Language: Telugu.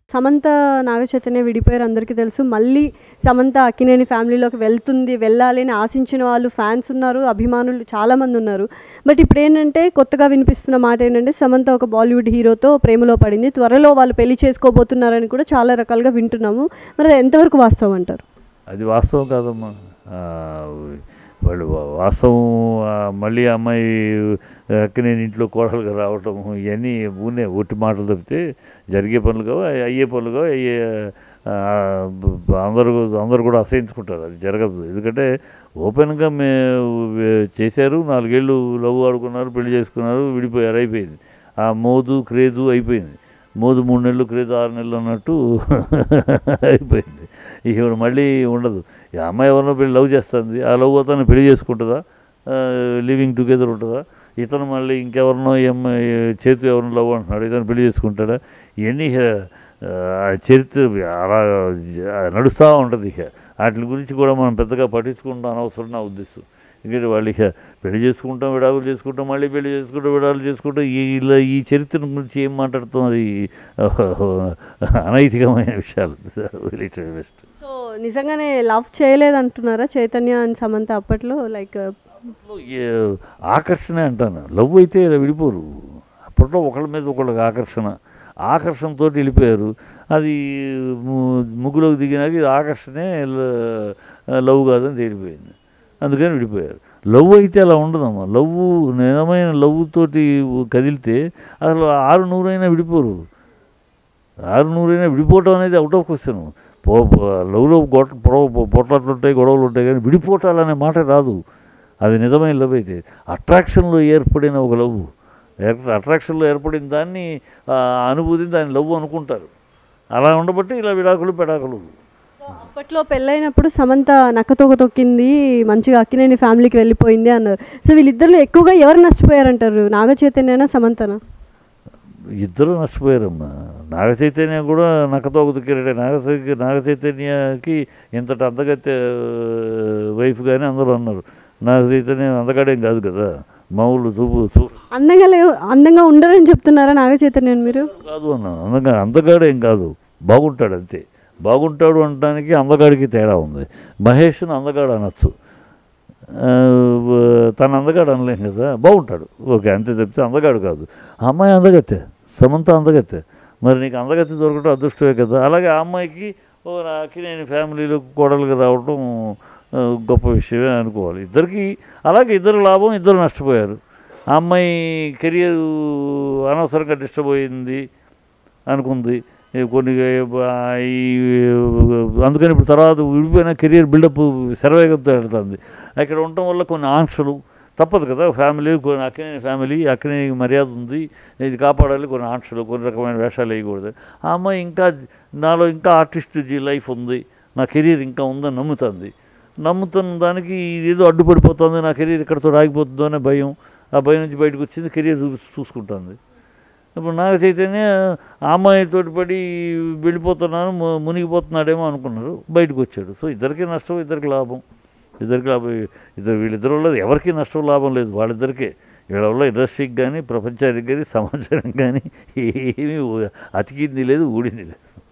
సమంత నాగచైతన్య విడిపోయారు అందరికీ తెలుసు మళ్ళీ సమంత అక్కినేని ఫ్యామిలీలోకి వెళ్తుంది వెళ్ళాలి అని ఆశించిన వాళ్ళు ఫ్యాన్స్ ఉన్నారు అభిమానులు చాలామంది ఉన్నారు బట్ ఇప్పుడు ఏంటంటే కొత్తగా వినిపిస్తున్న మాట ఏంటంటే సమంత ఒక బాలీవుడ్ హీరోతో ప్రేమలో పడింది త్వరలో వాళ్ళు పెళ్లి చేసుకోబోతున్నారని కూడా చాలా రకాలుగా వింటున్నాము మరి అది ఎంతవరకు వాస్తవం అంటారు అది వాస్తవం కాదమ్మా ఆ, వాళ్ళు వా- వాస్తవం ఆ, మళ్ళీ ఆ అమ్మాయి నేను ఇంట్లో కోడలుగా రావటం ఇవన్నీ ఊనే ఒట్టి మాటలు తప్పితే జరిగే పనులు కావు అయ్యే- అయ్యే పనులు కావు అయ్యే ఆ, బ- అందరూ అందరూ కూడా అసహించుకుంటారు అది జరగదు ఎందుకంటే ఓపెన్గా మే చేశారు నాలుగేళ్ళు లవ్ ఆడుకున్నారు పెళ్లి చేసుకున్నారు విడిపోయారు అయిపోయింది ఆ మోదు క్రేజు అయిపోయింది మోదు మూడు నెలలు క్రేజ్ ఆరు నెలలు అన్నట్టు అయిపోయింది ఇప్పుడు మళ్ళీ ఉండదు ఈ అమ్మాయి ఎవరినో పెళ్ళి లవ్ చేస్తుంది ఆ లవ్ అతను పెళ్లి చేసుకుంటుందా లివింగ్ టుగెదర్ ఉంటుందా ఇతను మళ్ళీ ఇంకెవరినో ఈ అమ్మాయి చేతు ఎవరినో లవ్ అంటున్నాడు ఇతను పెళ్లి చేసుకుంటాడా ఇవన్నీ ఆ, ఆ చరిత్ర అలా జ- నడుస్తూ ఉంటుంది ఇక వాటి గురించి కూడా మనం పెద్దగా పట్టించుకుంటాం అనవసరం నా ఉద్దేశం ఎందుకంటే వాళ్ళు ఇక పెళ్లి చేసుకుంటాం విడాకులు చేసుకుంటాం మళ్ళీ పెళ్లి చేసుకుంటాం విడాకులు చేసుకుంటాం ఈ ఇలా ఈ చరిత్ర గురించి ఏం మాట్లాడుతాం అది అనైతికమైన విషయాలు బెస్ట్ సో నిజంగానే లవ్ చేయలేదు అంటున్నారా చైతన్య అండ్ సమంత అప్పట్లో లైక్ ఆకర్షణ అంటాను లవ్ అయితే ఇలా విడిపోరు అప్పట్లో ఒకళ్ళ మీద ఒకళ్ళకి ఆకర్షణ ఆకర్షణతో వెళ్ళిపోయారు అది ము- ముగ్గులోకి దిగినాక ఇది ఆకర్షణే ల- లవ్ కాదని తేలిపోయింది అందుకని విడిపోయారు లవ్ అయితే అలా ఉండదమ్మా లవ్ నిజమైన లవ్ తోటి కదిలితే అసలు ఆరు నూరైనా విడిపోరు ఆరు నూరైనా విడిపోవటం అనేది అవుట్ ఆఫ్ క్వశ్చన్ పో పో- లవ్లో గొట్ట పొడవ పొట్లాట్లు ఉంటాయి గొడవలు ఉంటాయి కానీ విడిపోవటాలనే మాట రాదు అది నిజమైన లవ్ అయితే అట్రాక్షన్లో ఏర్పడిన ఒక లవ్ అట్రాక్షన్లో ఏర్పడిన దాన్ని ఆ అనుభూతిని దాన్ని లవ్ అనుకుంటారు అలా ఉండబట్టి ఇలా విడాకులు పెడాకులు సో అప్పట్లో పెళ్ళైనప్పుడు సమంత నక్కతోక తొక్కింది మంచిగా అక్కినేని ఫ్యామిలీకి వెళ్ళిపోయింది అన్నారు సో వీళ్ళిద్దరిలో ఎక్కువగా ఎవరు నష్టపోయారంటారు నాగ చైతన్యనా సమంతనా ఇద్దరు నష్టపోయారమ్మా నాగ చైతన్య కూడా నక్కతోక దుక్కిరటే నాగ చై- నాగ చైతన్యకి ఇంతటి అందగత్తె వైఫ్ కానీ అందరూ అన్నారు నాగ చైతన్య అందగాడేం కాదు కదా మామూలు చూపు చూపు అందంగా లేవు అందంగా ఉండరని చెప్తున్నారా నాగ చైతన్యని మీరు కాదు అన్న అందగా అందగాడేం కాదు బాగుంటాడు అంతే బాగుంటాడు అనడానికి అందగాడికి తేడా ఉంది మహేష్ను అందగాడు అనొచ్చు ఆ, వ- తన అందగాడు అనలేం కదా బాగుంటాడు ఓకే అంతే చెప్తే అందగాడు కాదు ఆ అమ్మాయి అందగత్తె సమంత అందగత్తె మరి నీకు అందగత్తె దొరకడం అదృష్టమే కదా అలాగే ఆ అమ్మాయికి ఓ అక్కినేని ఫ్యామిలీలో కోడలుగా రావడం ఆ, గొప్ప విషయమే అనుకోవాలి ఇద్దరికి అలాగే ఇద్దరు లాభం ఇద్దరు నష్టపోయారు ఆ అమ్మాయి కెరియర్ అనవసరంగా డిస్టర్బ్ అయింది అనుకుంది ఈ కొన్ని ఆ, ఈ అందుకని ఇప్పుడు తర్వాత విడిపోయిన కెరియర్ బిల్డప్ శరవేగంతో వెళ్తుంది అక్కడ ఉండటం వల్ల కొన్ని ఆంక్షలు తప్పదు కదా ఫ్యామిలీ కొన్ని అక్కనే ఫ్యామిలీ అక్కనే మర్యాద ఉంది ఇది కాపాడాలి కొన్ని ఆంక్షలు కొన్ని రకమైన వేషాలు వేయకూడదు ఆ అమ్మాయి ఇంకా నాలో ఇంకా ఆర్టిస్ట్ జీ లైఫ్ ఉంది నా కెరీర్ ఇంకా ఉందని నమ్ముతుంది నమ్ముతున్న దానికి ఏదో అడ్డుపడిపోతుంది నా కెరీర్ ఇక్కడతో ఆగిపోతుందో అనే భయం ఆ భయం నుంచి బయటకు వచ్చింది కెరీర్ చూ చూసుకుంటుంది ఇప్పుడు నాగ చైతన్య ఆ అమ్మాయితో పడి వెళ్ళిపోతున్నాను ము- మునిగిపోతున్నాడేమో అనుకున్నారు బయటకు వచ్చాడు సో ఇద్దరికి నష్టం ఇద్దరికి లాభం ఇద్దరికి లాభం ఇద్దరు వీళ్ళిద్దరు వల్ల ఎవరికి నష్టం లాభం లేదు వాళ్ళిద్దరికే వీళ్ళ వల్ల ఇండస్ట్రీకి కానీ ప్రపంచానికి కానీ సమాజానికి కానీ ఏమీ ఊ- అతికింది లేదు ఊడింది లేదు